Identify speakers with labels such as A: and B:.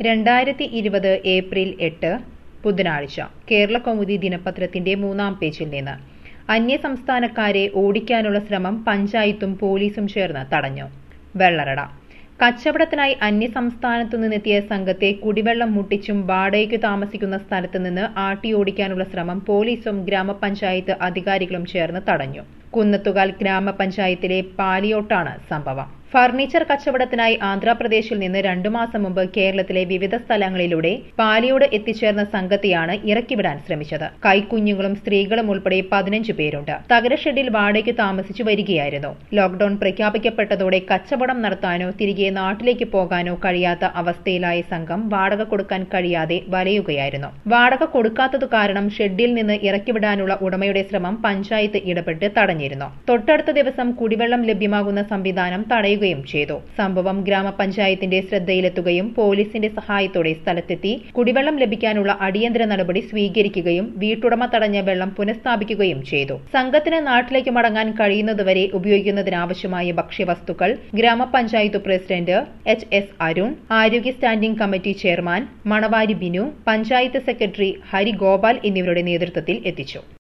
A: രണ്ടായിരത്തി ഇരുപത് ഏപ്രിൽ എട്ട് ബുധനാഴ്ച കേരള കൗമുദി ദിനപത്രത്തിന്റെ മൂന്നാം പേജിൽ നിന്ന് അന്യസംസ്ഥാനക്കാരെ ഓടിക്കാനുള്ള ശ്രമം പഞ്ചായത്തും പോലീസും ചേർന്ന് തടഞ്ഞു വെള്ളറട കച്ചവടത്തിനായി അന്യസംസ്ഥാനത്തു നിന്നെത്തിയ സംഘത്തെ കുടിവെള്ളം മുട്ടിച്ചും വാടകയ്ക്കു താമസിക്കുന്ന സ്ഥലത്ത് നിന്ന് ആട്ടിയോടിക്കാനുള്ള ശ്രമം പോലീസും ഗ്രാമപഞ്ചായത്ത് അധികാരികളും ചേർന്ന് തടഞ്ഞു കുന്നത്തുകാൽ ഗ്രാമപഞ്ചായത്തിലെ പാലിയോട്ടാണ് സംഭവം ഫർണിച്ചർ കച്ചവടത്തിനായി ആന്ധ്രാപ്രദേശിൽ നിന്ന് രണ്ടു മാസം മുമ്പ് കേരളത്തിലെ വിവിധ സ്ഥലങ്ങളിലൂടെ പാലിയോട് എത്തിച്ചേർന്ന സംഘത്തെയാണ് ഇറക്കിവിടാൻ ശ്രമിച്ചത് കൈക്കുഞ്ഞുങ്ങളും സ്ത്രീകളും ഉൾപ്പെടെ പതിനഞ്ച് പേരുണ്ട് തകരഷെഡിൽ വാടകയ്ക്ക് താമസിച്ചു വരികയായിരുന്നു ലോക്ഡൌൺ പ്രഖ്യാപിക്കപ്പെട്ടതോടെ കച്ചവടം നടത്താനോ തിരികെ നാട്ടിലേക്ക് പോകാനോ കഴിയാത്ത അവസ്ഥയിലായ സംഘം വാടക കൊടുക്കാൻ കഴിയാതെ വലയുകയായിരുന്നു വാടക കൊടുക്കാത്തതു കാരണം ഷെഡിൽ നിന്ന് ഇറക്കിവിടാനുള്ള ഉടമയുടെ ശ്രമം പഞ്ചായത്ത് ഇടപെട്ട് തടഞ്ഞിരുന്നു തൊട്ടടുത്ത ദിവസം കുടിവെള്ളം ലഭ്യമാകുന്ന സംവിധാനം തടയുകയും ചെയ്തു സംഭവം ഗ്രാമപഞ്ചായത്തിന്റെ ശ്രദ്ധയിലെത്തുകയും പോലീസിന്റെ സഹായത്തോടെ സ്ഥലത്തെത്തി കുടിവെള്ളം ലഭിക്കാനുള്ള അടിയന്തര നടപടി സ്വീകരിക്കുകയും വീട്ടുടമ തടഞ്ഞ വെള്ളം പുനഃസ്ഥാപിക്കുകയും ചെയ്തു സംഘത്തിന് നാട്ടിലേക്ക് മടങ്ങാൻ കഴിയുന്നതുവരെ ഉപയോഗിക്കുന്നതിനാവശ്യമായ ഭക്ഷ്യവസ്തുക്കൾ ഗ്രാമപഞ്ചായത്ത് പ്രസിഡന്റ് എച്ച് എസ് അരുൺ ആരോഗ്യ standing committee chairman Manavari Binu panchayat secretary Hari Gopal എന്നിവരുടെ നേതൃത്വത്തിൽ എത്തിച്ചു